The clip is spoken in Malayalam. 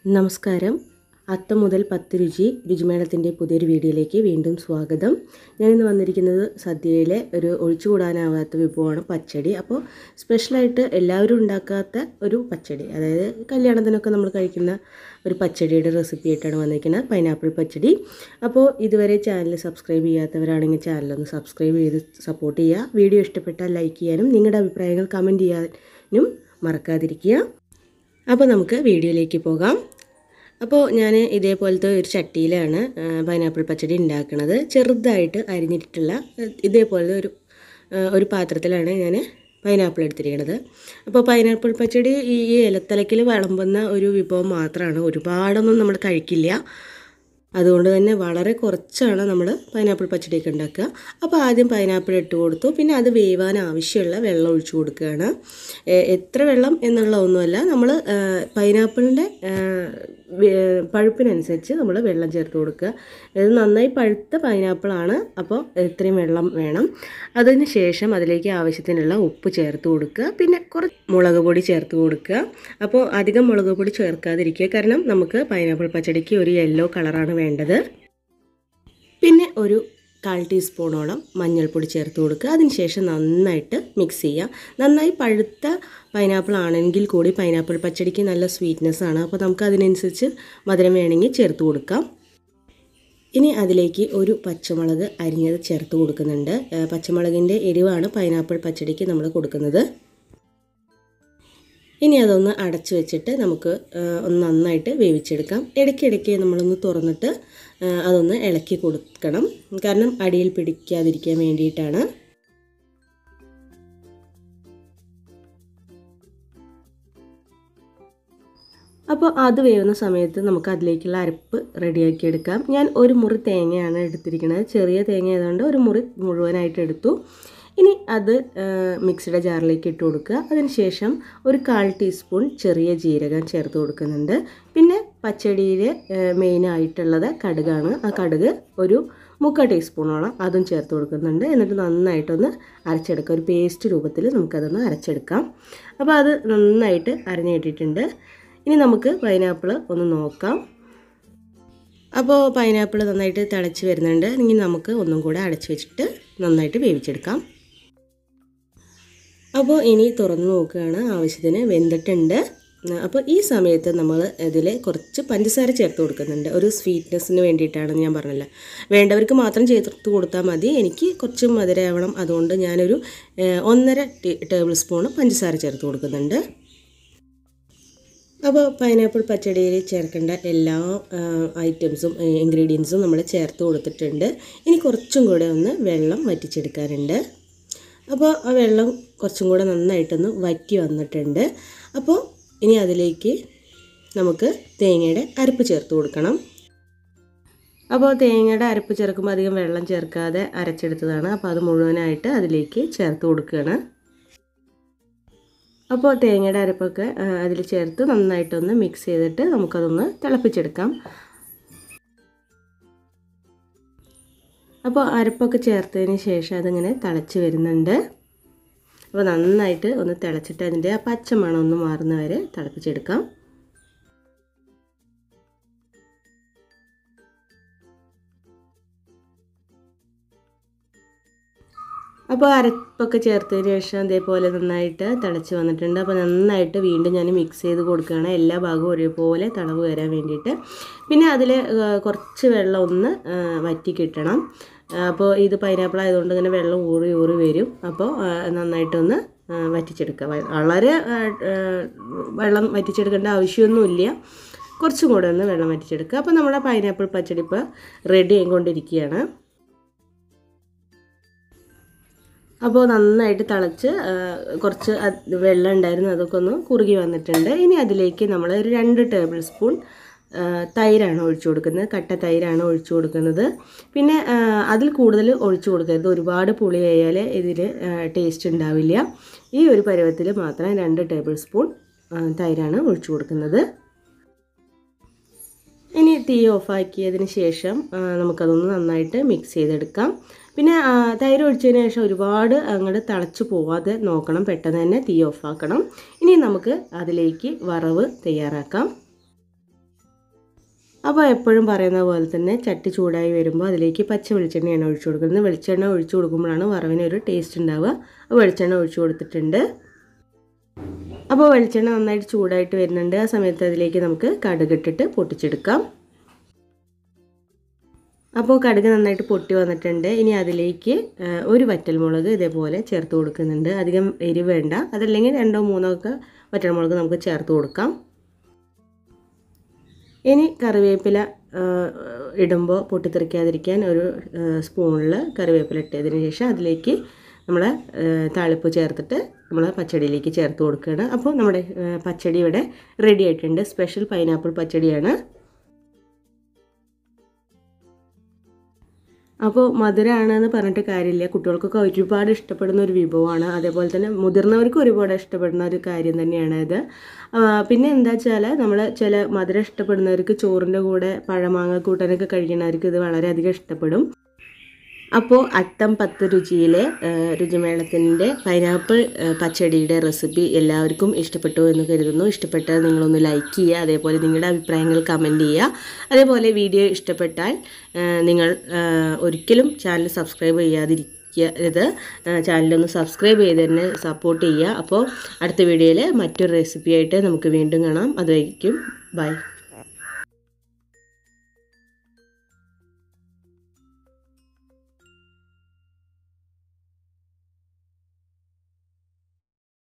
നമസ്കാരം അത്തം മുതൽ പത്ത് രുചി രുചിമേളത്തിൻ്റെ പുതിയൊരു വീഡിയോയിലേക്ക് വീണ്ടും സ്വാഗതം ഞാനിന്ന് വന്നിരിക്കുന്നത് സദ്യയിലെ ഒരു ഒഴിച്ചുകൂടാനാവാത്ത വിഭവമാണ് പച്ചടി അപ്പോൾ സ്പെഷ്യലായിട്ട് എല്ലാവരും ഉണ്ടാക്കാത്ത ഒരു പച്ചടി അതായത് കല്യാണത്തിനൊക്കെ നമ്മൾ കഴിക്കുന്ന ഒരു പച്ചടിയുടെ റെസിപ്പി ആയിട്ടാണ് വന്നിരിക്കുന്നത് പൈനാപ്പിൾ പച്ചടി അപ്പോൾ ഇതുവരെ ചാനൽ സബ്സ്ക്രൈബ് ചെയ്യാത്തവരാണെങ്കിൽ ചാനലൊന്ന് സബ്സ്ക്രൈബ് ചെയ്ത് സപ്പോർട്ട് ചെയ്യുക വീഡിയോ ഇഷ്ടപ്പെട്ടാൽ ലൈക്ക് ചെയ്യാനും നിങ്ങളുടെ അഭിപ്രായങ്ങൾ കമൻറ്റ് ചെയ്യാനും മറക്കാതിരിക്കുക അപ്പോൾ നമുക്ക് വീഡിയോയിലേക്ക് പോകാം അപ്പോൾ ഞാൻ ഇതേപോലത്തെ ഒരു ചട്ടിയിലാണ് ആ, പൈനാപ്പിൾ പച്ചടി ഉണ്ടാക്കുന്നത് ചെറുതായിട്ട് അരിഞ്ഞിട്ടുള്ള ആ, ഇതേപോലത്തെ ഒരു ആ, ഒരു പാത്രത്തിലാണ് ഞാൻ പൈനാപ്പിൾ എടുത്തിരിക്കുന്നത് അപ്പോൾ പൈനാപ്പിൾ പച്ചടി ഈ ഈ ഇലത്തലക്കിൽ വിളമ്പുന്ന ഒരു വിഭവം മാത്രമാണ് ഒരുപാടൊന്നും നമ്മൾ കഴിക്കില്ല അതുകൊണ്ട് തന്നെ വളരെ കുറച്ചാണ് നമ്മൾ പൈനാപ്പിൾ പച്ചടിയൊക്കെ ഉണ്ടാക്കുക അപ്പോൾ ആദ്യം പൈനാപ്പിൾ ഇട്ട് കൊടുത്തു പിന്നെ അത് വേവാൻ ആവശ്യമുള്ള വെള്ളം ഒഴിച്ചു കൊടുക്കുകയാണ് എ- എത്ര വെള്ളം എന്നുള്ള ഒന്നുമല്ല നമ്മൾ പൈനാപ്പിളിൻ്റെ പഴുപ്പിനനുസരിച്ച് നമ്മൾ വെള്ളം ചേർത്ത് കൊടുക്കുക ഇത് നന്നായി പഴുത്ത പൈനാപ്പിളാണ് അപ്പോൾ ഇത്രയും വെള്ളം വേണം അതിന് ശേഷം അതിലേക്ക് ആവശ്യത്തിനുള്ള ഉപ്പ് ചേർത്ത് കൊടുക്കുക പിന്നെ കുറച്ച് മുളക് പൊടി ചേർത്ത് കൊടുക്കുക അപ്പോൾ അധികം മുളക് പൊടി ചേർക്കാതിരിക്കുക കാരണം നമുക്ക് പൈനാപ്പിൾ പച്ചടിക്ക് ഒരു യെല്ലോ കളറാണ് വേണ്ടത് പിന്നെ ഒരു കാൽ ടീസ്പൂണോളം മഞ്ഞൾപ്പൊടി ചേർത്ത് കൊടുക്കുക അതിനുശേഷം നന്നായിട്ട് മിക്സ് ചെയ്യുക നന്നായി പഴുത്ത പൈനാപ്പിൾ ആണെങ്കിൽ കൂടി പൈനാപ്പിൾ പച്ചടിക്ക് നല്ല സ്വീറ്റ്നെസ് ആണ് അപ്പോൾ നമുക്ക് അതിനനുസരിച്ച് മധുരം വേണമെങ്കിൽ ചേർത്ത് കൊടുക്കാം ഇനി അതിലേക്ക് ഒരു പച്ചമുളക് അരിഞ്ഞത് ചേർത്ത് കൊടുക്കുന്നുണ്ട് ഏ, പച്ചമുളകിൻ്റെ എരിവാണ് പൈനാപ്പിൾ പച്ചടിക്ക് നമ്മൾ കൊടുക്കുന്നത് ഇനി അതൊന്ന് അടച്ചു വെച്ചിട്ട് നമുക്ക് ആ, ഒന്ന് നന്നായിട്ട് വേവിച്ചെടുക്കാം ഇടയ്ക്കിടയ്ക്ക് നമ്മളൊന്ന് തുറന്നിട്ട് ആ, അതൊന്ന് ഇളക്കി കൊടുക്കണം കാരണം അടിയിൽ പിടിക്കാതിരിക്കാൻ വേണ്ടിയിട്ടാണ് അപ്പോൾ അത് വേവുന്ന സമയത്ത് നമുക്ക് അതിലേക്കുള്ള അരപ്പ് റെഡിയാക്കി എടുക്കാം ഞാൻ ഒരു മുറി തേങ്ങയാണ് എടുത്തിരിക്കുന്നത് ചെറിയ തേങ്ങ ആയതുകൊണ്ട് ഒരു മുറി മുഴുവനായിട്ട് എടുത്ു ഇനി അത് മിക്സിയുടെ ജാറിലേക്ക് ഇട്ട് കൊടുക്കുക അതിനുശേഷം ഒരു കാൽ ടീസ്പൂൺ ചെറിയ ജീരകം ചേർത്ത് കൊടുക്കുന്നുണ്ട് പിന്നെ പച്ചടിയിൽ മെയിനായിട്ടുള്ളത് കടുകാണ് ആ കടുക് ഒരു മുക്കാൽ ടീസ്പൂണോളം അതും ചേർത്ത് കൊടുക്കുന്നുണ്ട് എന്നിട്ട് നന്നായിട്ടൊന്ന് അരച്ചെടുക്കുക ഒരു പേസ്റ്റ് രൂപത്തിൽ നമുക്കതൊന്ന് അരച്ചെടുക്കാം അപ്പോൾ അത് നന്നായിട്ട് അരഞ്ഞിട്ടിട്ടുണ്ട് ഇനി നമുക്ക് പൈനാപ്പിൾ ഒന്ന് നോക്കാം അപ്പോൾ പൈനാപ്പിൾ നന്നായിട്ട് തിളച്ച് വരുന്നുണ്ട് ഇനി നമുക്ക് ഒന്നും കൂടെ അടച്ചു വെച്ചിട്ട് നന്നായിട്ട് വേവിച്ചെടുക്കാം അപ്പോൾ ഇനി തുറന്ന് നോക്കുകയാണ് ആവശ്യത്തിന് വെന്തിട്ടുണ്ട് അപ്പോൾ ഈ സമയത്ത് നമ്മൾ ഇതിൽ കുറച്ച് പഞ്ചസാര ചേർത്ത് കൊടുക്കുന്നുണ്ട് ഒരു സ്വീറ്റ്നെസ്സിന് വേണ്ടിയിട്ടാണെന്ന് ഞാൻ പറഞ്ഞല്ലോ വേണ്ടവർക്ക് മാത്രം ചേർത്ത് കൊടുത്താൽ മതി എനിക്ക് കുറച്ച് മധുരമാവണം അതുകൊണ്ട് ഞാനൊരു ഏഹ്, ഒന്നര ടീ- ടേബിൾ സ്പൂൺ പഞ്ചസാര ചേർത്ത് കൊടുക്കുന്നുണ്ട് അപ്പോൾ പൈനാപ്പിൾ പച്ചടിയിൽ ചേർക്കേണ്ട എല്ലാ ഐറ്റംസും ഇൻഗ്രീഡിയൻസും നമ്മൾ ചേർത്ത് കൊടുത്തിട്ടുണ്ട് ഇനി കുറച്ചും കൂടെ ഒന്ന് വെള്ളം വറ്റിച്ചെടുക്കാനുണ്ട് അപ്പോൾ ആ വെള്ളം കുറച്ചും കൂടെ നന്നായിട്ടൊന്ന് വറ്റി വന്നിട്ടുണ്ട് അപ്പോൾ ഇനി അതിലേക്ക് നമുക്ക് തേങ്ങയുടെ അരപ്പ് ചേർത്ത് കൊടുക്കണം അപ്പോൾ തേങ്ങയുടെ അരപ്പ് ചേർക്കുമ്പോൾ അധികം വെള്ളം ചേർക്കാതെ അരച്ചെടുത്തതാണ് അപ്പോൾ അത് മുഴുവനായിട്ട് അതിലേക്ക് ചേർത്ത് കൊടുക്കുകയാണ് അപ്പോൾ തേങ്ങയുടെ അരപ്പൊക്കെ അതിൽ ചേർത്ത് നന്നായിട്ടൊന്ന് മിക്സ് ചെയ്തിട്ട് നമുക്കതൊന്ന് തിളപ്പിച്ചെടുക്കാം അപ്പോൾ അരപ്പൊക്കെ ചേർത്തതിന് ശേഷം അതിങ്ങനെ തിളച്ച് വരുന്നുണ്ട് അപ്പോൾ നന്നായിട്ട് ഒന്ന് തിളച്ചിട്ട് അതിൻ്റെ ആ പച്ചമണം ഒന്ന് മാറുന്ന വരെ തിളപ്പിച്ചെടുക്കാം അപ്പോൾ അരപ്പൊക്കെ ചേർത്തതിന് ശേഷം അതേപോലെ നന്നായിട്ട് തിളച്ച് വന്നിട്ടുണ്ട് അപ്പോൾ നന്നായിട്ട് വീണ്ടും ഞാൻ മിക്സ് ചെയ്ത് കൊടുക്കുകയാണ് എല്ലാ ഭാഗവും ഒരേപോലെ തളവ് വരാൻ വേണ്ടിയിട്ട് പിന്നെ അതിൽ കുറച്ച് വെള്ളം ഒന്ന് ആ, വറ്റി കിട്ടണം ആ, അപ്പോൾ ഇത് പൈനാപ്പിൾ ആയതുകൊണ്ട് ഇങ്ങനെ വെള്ളം ഊറി ഊറി വരും അപ്പോൾ ആ, നന്നായിട്ടൊന്ന് ആ, വറ്റിച്ചെടുക്കുക വ- വളരെ ആ, ആ, വെള്ളം വറ്റിച്ചെടുക്കേണ്ട ആവശ്യമൊന്നുമില്ല കുറച്ചും കൂടെ ഒന്ന് വെള്ളം വറ്റിച്ചെടുക്കുക അപ്പോൾ നമ്മുടെ പൈനാപ്പിൾ പച്ചടി ഇപ്പോൾ റെഡി ആയിക്കൊണ്ടിരിക്കുകയാണ് അപ്പോൾ നന്നായിട്ട് തിളച്ച് ആ, കുറച്ച് അത് വെള്ളം ഉണ്ടായിരുന്നു അതൊക്കെ ഒന്ന് കുറുകി വന്നിട്ടുണ്ട് ഇനി അതിലേക്ക് നമ്മൾ ഒരു രണ്ട് ടേബിൾ സ്പൂൺ ആ, തൈരാണ് ഒഴിച്ചു കൊടുക്കുന്നത് കട്ട തൈരാണ് ഒഴിച്ചു കൊടുക്കുന്നത് പിന്നെ ആ, അതിൽ കൂടുതൽ ഒഴിച്ചു കൊടുക്കരുത് ഒരുപാട് പുളിയായാൽ ഇതിൽ ടേസ്റ്റ് ഉണ്ടാവില്ല ഈ ഒരു പരുവത്തിൽ മാത്രം രണ്ട് ടേബിൾ സ്പൂൺ ആ, തൈരാണ് ഒഴിച്ചു കൊടുക്കുന്നത് ഇനി തീ ഓഫാക്കിയതിന് ശേഷം ആ, നമുക്കതൊന്ന് നന്നായിട്ട് മിക്സ് ചെയ്തെടുക്കാം പിന്നെ ആ, തൈര് ഒഴിച്ചതിന് ശേഷം ഒരുപാട് അങ്ങോട്ട് തിളച്ച് പോവാതെ നോക്കണം പെട്ടെന്ന് തന്നെ തീ ഓഫാക്കണം ഇനി നമുക്ക് അതിലേക്ക് വറവ് തയ്യാറാക്കാം അപ്പോൾ എപ്പോഴും പറയുന്ന പോലെ തന്നെ ചട്ടി ചൂടായി വരുമ്പോൾ അതിലേക്ക് പച്ച വെളിച്ചെണ്ണയാണ് ഒഴിച്ചു കൊടുക്കുന്നത് വെളിച്ചെണ്ണ ഒഴിച്ചു കൊടുക്കുമ്പോഴാണ് വറവിന് ഒരു ടേസ്റ്റ് ഉണ്ടാവുക അപ്പോൾ വെളിച്ചെണ്ണ ഒഴിച്ചു കൊടുത്തിട്ടുണ്ട് അപ്പോൾ വെളിച്ചെണ്ണ നന്നായിട്ട് ചൂടായിട്ട് വരുന്നുണ്ട് ആ സമയത്ത് അതിലേക്ക് നമുക്ക് കടുകിട്ടിട്ട് പൊട്ടിച്ചെടുക്കാം അപ്പോൾ കടുക് നന്നായിട്ട് പൊട്ടി വന്നിട്ടുണ്ട് ഇനി അതിലേക്ക് ഒരു വറ്റൽമുളക് ഇതേപോലെ ചേർത്ത് കൊടുക്കുന്നുണ്ട് അധികം എരിവ് വേണ്ട അതല്ലെങ്കിൽ രണ്ടോ മൂന്നോ ഒക്കെ വറ്റൽമുളക് നമുക്ക് ചേർത്ത് കൊടുക്കാം ഇനി കറിവേപ്പില ഇടുമ്പോൾ പൊട്ടിത്തെറിക്കാതിരിക്കാൻ ഒരു സ്പൂണിൽ കറിവേപ്പില ഇട്ടതിന് ശേഷം അതിലേക്ക് നമ്മൾ താളിപ്പ് ചേർത്തിട്ട് നമ്മൾ പച്ചടിയിലേക്ക് ചേർത്ത് കൊടുക്കുകയാണ് അപ്പോൾ നമ്മുടെ പച്ചടി ഇവിടെ റെഡി ആയിട്ടുണ്ട് സ്പെഷ്യൽ പൈനാപ്പിൾ പച്ചടിയാണ് അപ്പോൾ മധുരമാണെന്ന് പറഞ്ഞിട്ട് കാര്യമില്ല കുട്ടികൾക്കൊക്കെ ഒരുപാട് ഇഷ്ടപ്പെടുന്ന ഒരു വിഭവമാണ് അതേപോലെ തന്നെ മുതിർന്നവർക്കും ഒരുപാട് ഇഷ്ടപ്പെടുന്ന ഒരു കാര്യം തന്നെയാണ് ഇത് പിന്നെ എന്താ വെച്ചാൽ നമ്മൾ ചില മധുരം ഇഷ്ടപ്പെടുന്നവർക്ക് ചോറിൻ്റെ കൂടെ പഴമാങ്ങ കൂട്ടാനൊക്കെ കഴിക്കുന്നവർക്ക് ഇത് വളരെയധികം ഇഷ്ടപ്പെടും അപ്പോൾ അത്തം പത്ത് രുചിയിലെ രുചിമേളത്തിൻ്റെ പൈനാപ്പിൾ പച്ചടിയുടെ റെസിപ്പി എല്ലാവർക്കും ഇഷ്ടപ്പെട്ടു എന്ന് കരുതുന്നു ഇഷ്ടപ്പെട്ടാൽ നിങ്ങളൊന്ന് ലൈക്ക് ചെയ്യുക അതേപോലെ നിങ്ങളുടെ അഭിപ്രായങ്ങൾ കമൻറ്റ് ചെയ്യുക അതേപോലെ വീഡിയോ ഇഷ്ടപ്പെട്ടാൽ നിങ്ങൾ ഒരിക്കലും ചാനൽ സബ്സ്ക്രൈബ് ചെയ്യാതിരിക്കരുത് ചാനലൊന്ന് സബ്സ്ക്രൈബ് ചെയ്ത് തന്നെ സപ്പോർട്ട് ചെയ്യുക അപ്പോൾ അടുത്ത വീഡിയോയിൽ മറ്റൊരു റെസിപ്പിയായിട്ട് നമുക്ക് വീണ്ടും കാണാം അതുവരെയും ബൈ